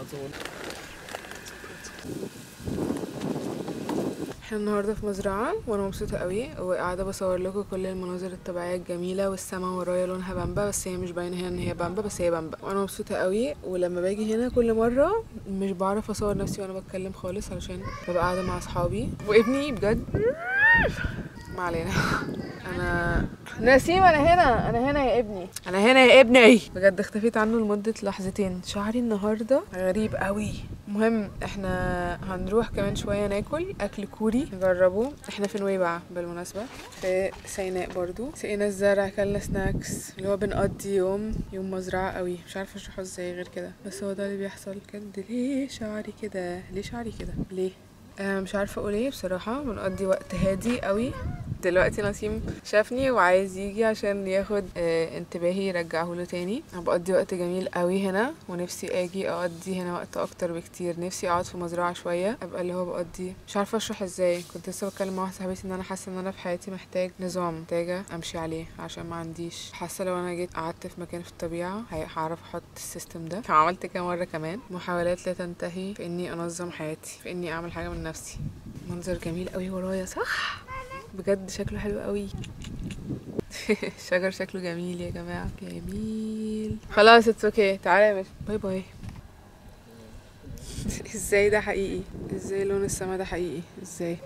طول احنا النهارده في مزرعة وانا مبسوطة قوي وقاعدة بصور لكم كل المناظر الطبيعية الجميلة والسما ورايا لونها بامبا بس هي مش باينة هنا ان هي بامبا بس هي بامبا وانا مبسوطة قوي ولما باجي هنا كل مرة مش بعرف اصور نفسي وانا بتكلم خالص علشان ببقى قاعدة مع اصحابي وابني بجد ما علينا انا نسيم انا هنا انا هنا يا ابني انا هنا يا ابني بجد اختفيت عنه لمدة لحظتين شعري النهاردة غريب قوي المهم احنا هنروح كمان شوية ناكل اكل كوري نجربه احنا في نويبع بالمناسبة في سيناء برضو سقينا الزرع كلنا سناكس اللي هو بنقضي يوم يوم مزرعة قوي مش عارفة اشرحه ازاي غير كده بس هو ده اللي بيحصل بجد ليه شعري كده ليه شعري كده ليه آه مش عارفه اقول ايه بصراحه بنقضي وقت هادي قوي دلوقتي نسيم شافني وعايز يجي عشان ياخد آه انتباهي يرجعه له تاني انا بقضي وقت جميل قوي هنا ونفسي اجي اقضي هنا وقت اكتر بكتير نفسي اقعد في مزرعه شويه ابقى اللي هو بقضي مش عارفه اشرح ازاي كنت لسه بتكلم مع واحده صاحبتي ان انا حاسه ان انا في حياتي محتاج نظام محتاجه امشي عليه عشان ما عنديش حاسه لو انا جيت قعدت في مكان في الطبيعه هي- هعرف احط السيستم ده فعملت كده مره كمان محاولات لا تنتهي في اني انظم حياتي في اني اعمل حاجه من نفسي منظر جميل قوي ورايا صح بجد شكله حلو قوي الشجر شكله جميل يا جماعه جميل خلاص اتس اوكي تعالى يا باشا باي باي ازاي ده حقيقي ازاي لون السما ده حقيقي ازاي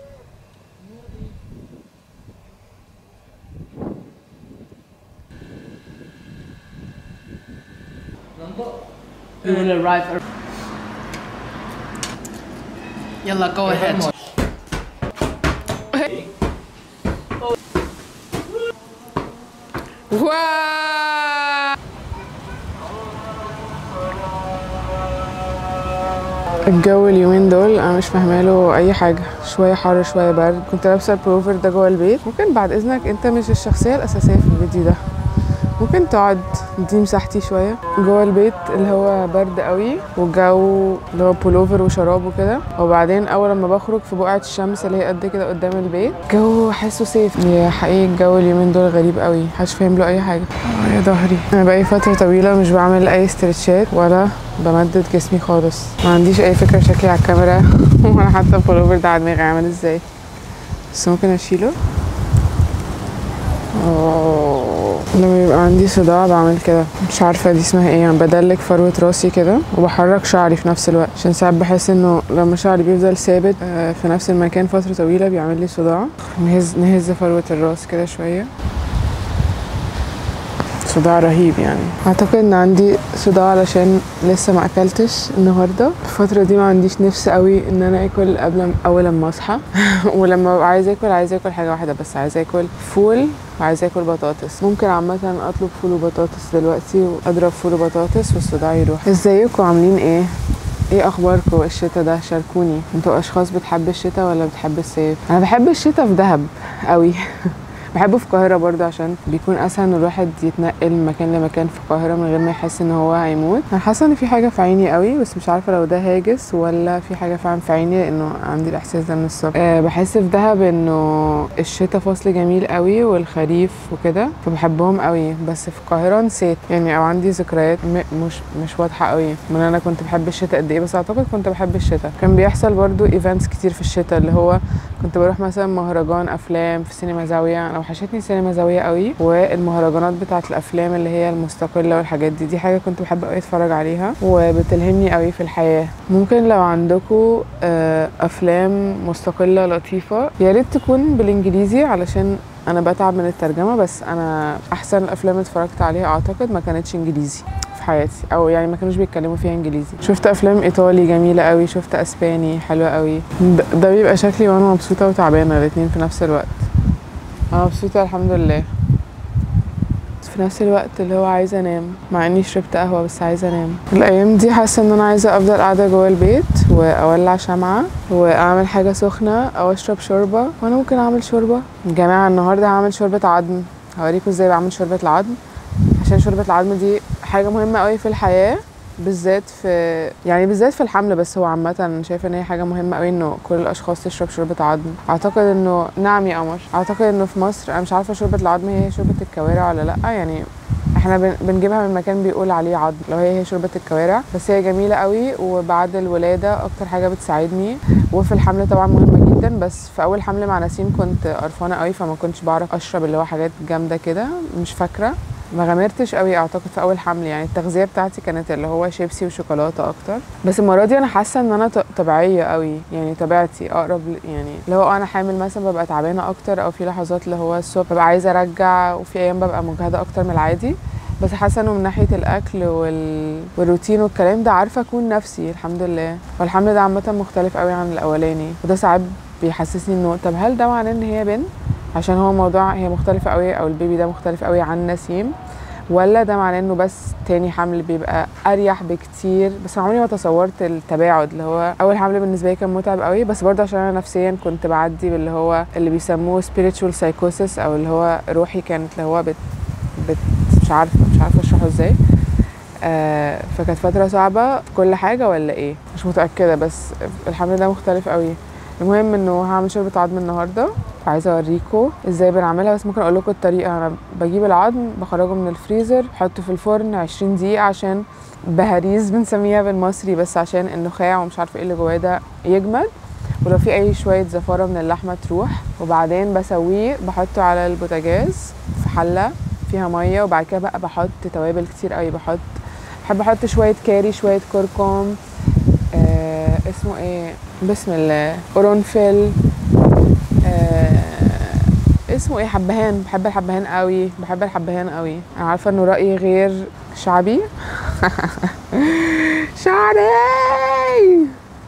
We will arrive. ar- يلا go ahead. واو الجو اليومين دول انا مش فاهمه له اي حاجه شويه حر شويه برد كنت لابسه البروفر ده جوه البيت ممكن بعد اذنك انت مش الشخصيه الاساسيه في الفيديو ده ممكن تقعد دي مساحتي شويه جوه البيت اللي هو برد قوي والجو اللي هو بولوفر وشراب وكده وبعدين اول لما بخرج في بقعه الشمس اللي هي قد كده قدام البيت جو حاسه سيف يا حقيقي الجو اليومين دول غريب قوي محدش فاهم له اي حاجه آه يا ظهري انا بقالي فتره طويله مش بعمل اي استرتشات ولا بمدد جسمي خالص ما عنديش اي فكره شكلي على الكاميرا وانا حاطه البولوفر ده على دماغي عامل ازاي بس ممكن اشيله أوه. لما يبقى عندي صداع بعمل كده مش عارفة دي اسمها ايه يعني بدلك فروة راسي كده وبحرك شعري في نفس الوقت عشان ساعات بحس انه لما شعري بيفضل ثابت آه، في نفس المكان فترة طويلة بيعمل لي صداع نهز نهز فروة الراس كده شوية صداع رهيب يعني اعتقد ان عندي صداع علشان لسه ما اكلتش النهارده الفتره دي ما عنديش نفس قوي ان انا اكل قبل اول لما اصحى ولما ببقى عايزه اكل عايزه اكل حاجه واحده بس عايزه اكل فول وعايزه اكل بطاطس ممكن عامه اطلب فول وبطاطس دلوقتي واضرب فول وبطاطس والصداع يروح ازيكم عاملين ايه ايه اخباركم الشتا ده شاركوني انتوا اشخاص بتحب الشتا ولا بتحب الصيف انا بحب الشتا في دهب قوي بحبه في القاهرة برضه عشان بيكون أسهل إن الواحد يتنقل من مكان لمكان في القاهرة من غير ما يحس إن هو هيموت أنا حاسة إن في حاجة في عيني قوي بس مش عارفة لو ده هاجس ولا في حاجة فعلا في عيني لأنه عندي الإحساس ده من الصبح أه بحس في دهب إنه الشتاء فصل جميل قوي والخريف وكده فبحبهم قوي بس في القاهرة نسيت يعني أو عندي ذكريات م- مش مش واضحة قوي من أنا كنت بحب الشتاء قد إيه بس أعتقد كنت بحب الشتاء كان بيحصل برضه ايفنتس كتير في الشتاء اللي هو كنت بروح مثلا مهرجان افلام في سينما زاويه انا وحشتني سينما زاويه قوي والمهرجانات بتاعه الافلام اللي هي المستقله والحاجات دي دي حاجه كنت بحب قوي اتفرج عليها وبتلهمني قوي في الحياه ممكن لو عندكم افلام مستقله لطيفه يا ريت تكون بالانجليزي علشان انا بتعب من الترجمه بس انا احسن الافلام اللي اتفرجت عليها اعتقد ما كانتش انجليزي في حياتي او يعني ما كانوش بيتكلموا فيها انجليزي شفت افلام ايطالي جميله قوي شفت اسباني حلوه قوي ده, ده بيبقى شكلي وانا مبسوطه وتعبانه الاتنين في نفس الوقت انا مبسوطه الحمد لله بس في نفس الوقت اللي هو عايزه انام مع اني شربت قهوه بس عايزه انام الايام دي حاسه ان انا عايزه افضل قاعده جوه البيت واولع شمعه واعمل حاجه سخنه او اشرب شوربه وانا ممكن اعمل شوربه يا جماعه النهارده هعمل شوربه عظم هوريكم ازاي بعمل شوربه العظم عشان شوربه العظم دي حاجه مهمه قوي في الحياه بالذات في يعني بالذات في الحمل بس هو عامة أنا شايفة ان هي حاجة مهمة قوي انه كل الاشخاص تشرب شوربة عظم اعتقد انه نعم يا قمر اعتقد انه في مصر انا مش عارفة شوربة العظم هي شوربة الكوارع ولا لا يعني احنا بن- بنجيبها من مكان بيقول عليه عظم لو هي هي شوربه الكوارع بس هي جميله قوي وبعد الولاده اكتر حاجه بتساعدني وفي الحمل طبعا مهمه جدا بس في اول حمل مع نسيم كنت قرفانه قوي فما كنتش بعرف اشرب اللي هو حاجات جامده كده مش فاكره ما غامرتش قوي اعتقد في اول حمل يعني التغذيه بتاعتي كانت اللي هو شيبسي وشوكولاته اكتر بس المره دي انا حاسه ان انا ط- طبيعيه قوي يعني طبيعتي اقرب ل- يعني لو انا حامل مثلا ببقى تعبانه اكتر او في لحظات اللي هو الصبح ببقى عايزه ارجع وفي ايام ببقى مجهده اكتر من العادي بس حاسه انه من ناحيه الاكل وال... والروتين والكلام ده عارفه اكون نفسي الحمد لله والحمل ده عامه مختلف قوي عن الاولاني وده ساعات بيحسسني انه طب هل ده معناه ان هي بنت عشان هو موضوع هي مختلفه قوي او البيبي ده مختلف قوي عن نسيم ولا ده معناه انه بس تاني حمل بيبقى اريح بكتير بس أنا عمري ما تصورت التباعد اللي هو اول حمل بالنسبه لي كان متعب قوي بس برضه عشان انا نفسيا كنت بعدي باللي هو اللي بيسموه spiritual psychosis او اللي هو روحي كانت اللي هو بت, بت مش عارفه مش عارفه اشرحه ازاي آه فكانت فتره صعبه في كل حاجه ولا ايه مش متاكده بس الحمل ده مختلف قوي المهم انه هعمل شوربه عظم النهارده عايزه اوريكم ازاي بنعملها بس ممكن اقول لكم الطريقه انا بجيب العظم بخرجه من الفريزر بحطه في الفرن 20 دقيقه عشان بهاريز بنسميها بالمصري بس عشان النخاع ومش عارفه ايه اللي جواه ده يجمد ولو في اي شويه زفاره من اللحمه تروح وبعدين بسويه بحطه على البوتاجاز في حله فيها ميه وبعد كده بقى بحط توابل كتير قوي بحط بحب احط شويه كاري شويه كركم آه اسمه ايه بسم الله قرنفل آه اسمه ايه حبهان بحب الحبهان قوي بحب الحبهان قوي انا عارفه انه رايي غير شعبي شعبي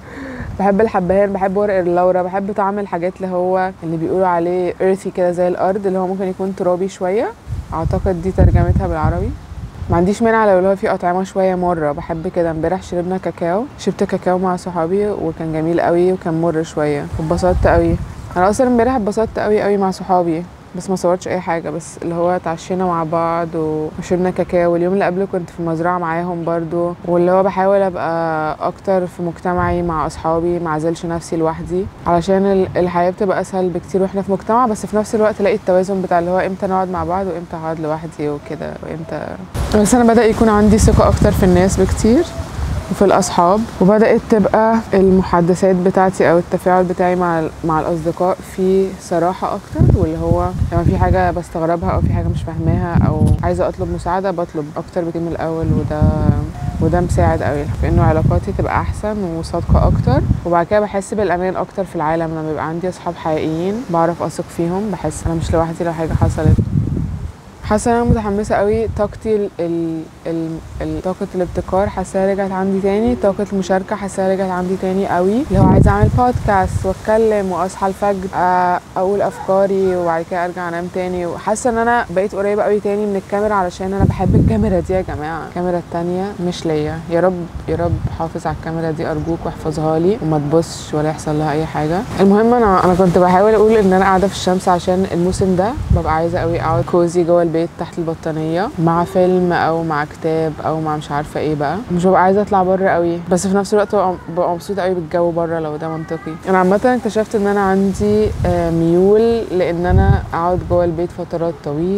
بحب الحبهان بحب ورق اللورا بحب طعم الحاجات اللي هو اللي بيقولوا عليه earthy كده زي الارض اللي هو ممكن يكون ترابي شويه اعتقد دي ترجمتها بالعربي ما عنديش مانع لو اللي هو فيه اطعمه شويه مره بحب كده امبارح شربنا كاكاو شربت كاكاو مع صحابي وكان جميل قوي وكان مر شويه واتبسطت قوي انا اصلا امبارح اتبسطت قوي قوي مع صحابي بس ما صورتش اي حاجه بس اللي هو اتعشينا مع بعض وشربنا كاكاو واليوم اللي قبله كنت في المزرعه معاهم برضو واللي هو بحاول ابقى اكتر في مجتمعي مع اصحابي ما اعزلش نفسي لوحدي علشان ال- الحياه بتبقى اسهل بكتير واحنا في مجتمع بس في نفس الوقت الاقي التوازن بتاع اللي هو امتى نقعد مع بعض وامتى هقعد لوحدي وكده وامتى بس انا بدا يكون عندي ثقه اكتر في الناس بكتير وفي الاصحاب وبدات تبقى المحادثات بتاعتي او التفاعل بتاعي مع ال- مع الاصدقاء في صراحه اكتر واللي هو لما في حاجه بستغربها او في حاجه مش فاهماها او عايزه اطلب مساعده بطلب اكتر بكتير من الاول وده وده مساعد قوي في انه علاقاتي تبقى احسن وصادقه اكتر وبعد كده بحس بالامان اكتر في العالم لما يبقى عندي اصحاب حقيقيين بعرف اثق فيهم بحس انا مش لوحدي لو حاجه حصلت حاسه انا متحمسه قوي طاقتي ال ال ال ال- طاقه الابتكار حاساها رجعت عندي تاني طاقه المشاركه حاساها رجعت عندي تاني قوي اللي هو عايزه اعمل بودكاست واتكلم واصحى الفجر آه، اقول افكاري وبعد كده ارجع انام تاني وحاسه ان انا بقيت قريبه قوي تاني من الكاميرا علشان انا بحب الكاميرا دي يا جماعه الكاميرا التانية مش ليا يا رب يا رب حافظ على الكاميرا دي ارجوك واحفظها لي وما تبصش ولا يحصل لها اي حاجه المهم انا انا كنت بحاول اقول ان انا قاعده في الشمس عشان الموسم ده ببقى عايزه قوي اقعد كوزي جوه البيت تحت البطانيه مع فيلم او مع كتاب او مع مش عارفه ايه بقى مش ببقى عايزه اطلع بره قوي بس في نفس الوقت ببقى ببقى مبسوطه قوي بالجو بره لو ده منطقي انا عامه اكتشفت ان انا عندي آه، ميول لان انا اقعد جوه البيت فترات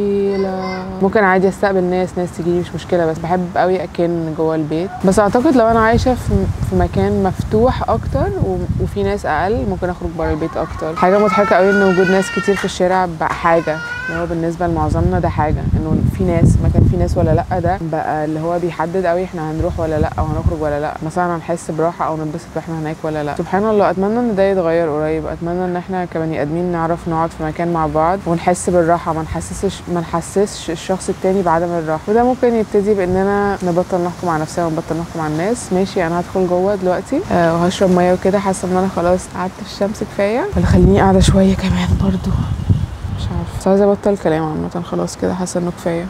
طويله ممكن عادي استقبل ناس ناس تجيلي مش مشكله بس بحب قوي اكن جوه البيت بس اعتقد لو انا عايشه في في مكان مفتوح اكتر و- وفي ناس اقل ممكن اخرج بره البيت اكتر حاجه مضحكه قوي ان وجود ناس كتير في الشارع بقى حاجه اللي هو بالنسبه لمعظمنا ده حاجه انه في ناس مكان في ناس ولا لا ده بقى اللي هو بيحدد قوي احنا هنروح ولا لا او هنخرج ولا لا مثلا هنحس براحه او ننبسط واحنا هناك ولا لا سبحان الله اتمنى ان ده يتغير قريب اتمنى ان احنا كبني ادمين نعرف نقعد في مكان مع بعض ونحس بالراحه ما نحسسش ما نحسسش الشخص التاني بعدم الراحه وده ممكن يبتدي باننا نبطل نحكم على نفسنا ونبطل نحكم على الناس ماشي انا هدخل جوه دلوقتي آه وهشرب ميه وكده حاسه ان انا خلاص قعدت في الشمس كفايه ولا خليني قاعده شويه كمان برضو مش عارفه بس عايزه ابطل كلام عامه خلاص كده حاسه انه كفايه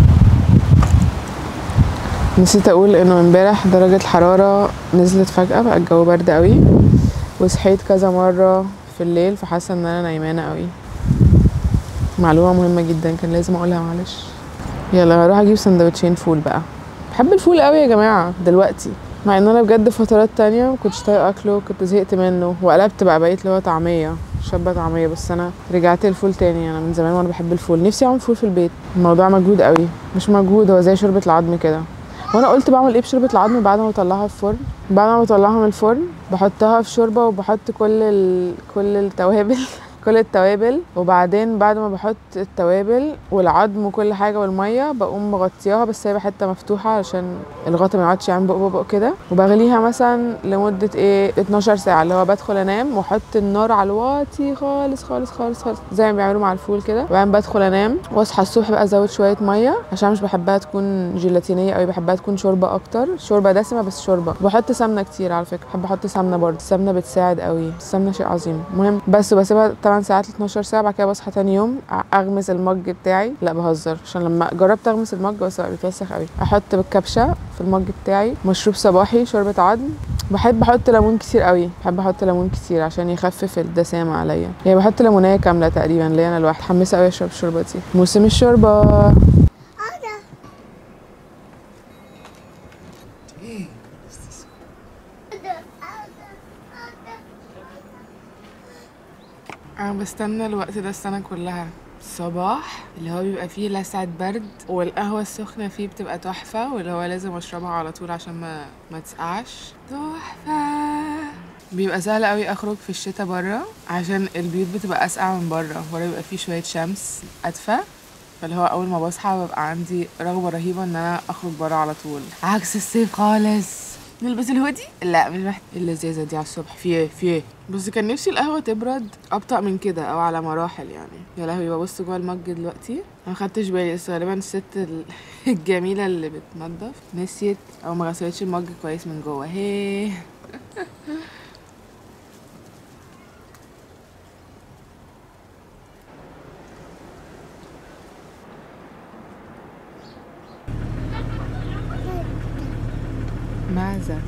نسيت اقول انه امبارح درجه الحراره نزلت فجاه بقى الجو برد قوي وصحيت كذا مره في الليل فحاسه ان انا نايمانه قوي معلومه مهمه جدا كان لازم اقولها معلش يلا هروح اجيب سندوتشين فول بقى بحب الفول قوي يا جماعه دلوقتي مع ان انا بجد فترات تانية ما كنتش طايقه اكله كنت زهقت منه وقلبت بقى بقيت اللي هو طعميه شابه طعميه بس انا رجعت الفول تاني انا من زمان وانا بحب الفول نفسي اعمل فول في البيت الموضوع مجهود قوي مش مجهود هو زي شوربه العظم كده وانا قلت بعمل ايه بشوربه العظم بعد ما بطلعها في الفرن بعد ما بطلعها من الفرن بحطها في شوربه وبحط كل ال... كل التوابل كل التوابل وبعدين بعد ما بحط التوابل والعظم وكل حاجه والميه بقوم مغطياها بس سايبه حته مفتوحه علشان الغطا ما يقعدش يعمل بق بق كده وبغليها مثلا لمده ايه 12 ساعه اللي هو بدخل انام واحط النار على الواطي خالص خالص خالص خالص زي ما بيعملوا مع الفول كده وبعدين بدخل انام واصحى الصبح بقى ازود شويه ميه عشان مش بحبها تكون جيلاتينيه قوي بحبها تكون شوربه اكتر شوربه دسمه بس شوربه بحط سمنه كتير على فكره بحب احط سمنه برضه السمنه بتساعد قوي السمنه شيء عظيم المهم بس وبسيبها 8 ساعات ل 12 ساعه بعد كده بصحى تاني يوم اغمس المج بتاعي لا بهزر عشان لما جربت اغمس المج بس بقى بيتوسخ قوي احط بالكبشه في المج بتاعي مشروب صباحي شوربه عظم بحب احط ليمون كتير قوي بحب احط ليمون كتير عشان يخفف الدسامه عليا يعني بحط ليمونيه كامله تقريبا ليا انا لوحدي متحمسه قوي اشرب الشوربه دي موسم الشوربه انا بستنى الوقت ده السنه كلها الصباح اللي هو بيبقى فيه لسعة برد والقهوة السخنة فيه بتبقى تحفة واللي هو لازم اشربها على طول عشان ما ما تسقعش تحفة بيبقى سهل قوي اخرج في الشتاء بره عشان البيوت بتبقى اسقع من بره بره بيبقى فيه شوية شمس ادفى فاللي هو اول ما بصحى ببقى عندي رغبة رهيبة ان انا اخرج بره على طول عكس الصيف خالص نلبس الهودي؟ لا مش محتاج اللذيذة دي على الصبح في ايه في ايه بس كان نفسي القهوة تبرد أبطأ من كده أو على مراحل يعني يا لهوي ببص جوه المج دلوقتي أنا مخدتش بالي بس غالبا الست ال- الجميلة اللي بتنضف نسيت أو ما غسلتش المج كويس من جوه هي ماذا؟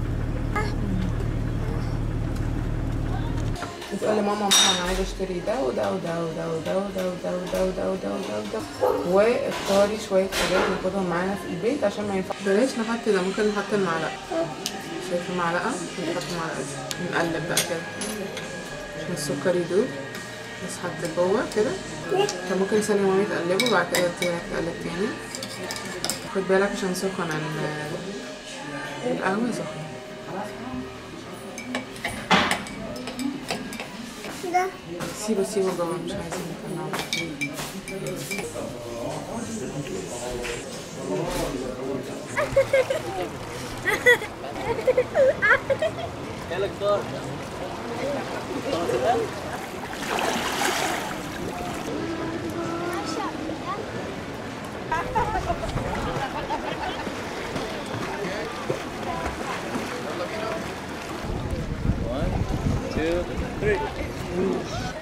بتقول لماما ماما انا عايزه اشتري ده وده وده وده وده وده وده وده وده وده وده وده واختاري شويه حاجات ناخدهم معانا في البيت عشان ما ينفعش بلاش نحط ده ممكن نحط المعلقه شايف المعلقه نحط المعلقه دي نقلب بقى كده عشان السكر يدوب بس حط جوه كده كان ممكن ثانية مامي تقلبه وبعد كده تديلك تقلب تاني خد بالك عشان سخن ال- القهوة سخنة ده سيبه سيبه جوه مش عايزين نطلعه One, two, three.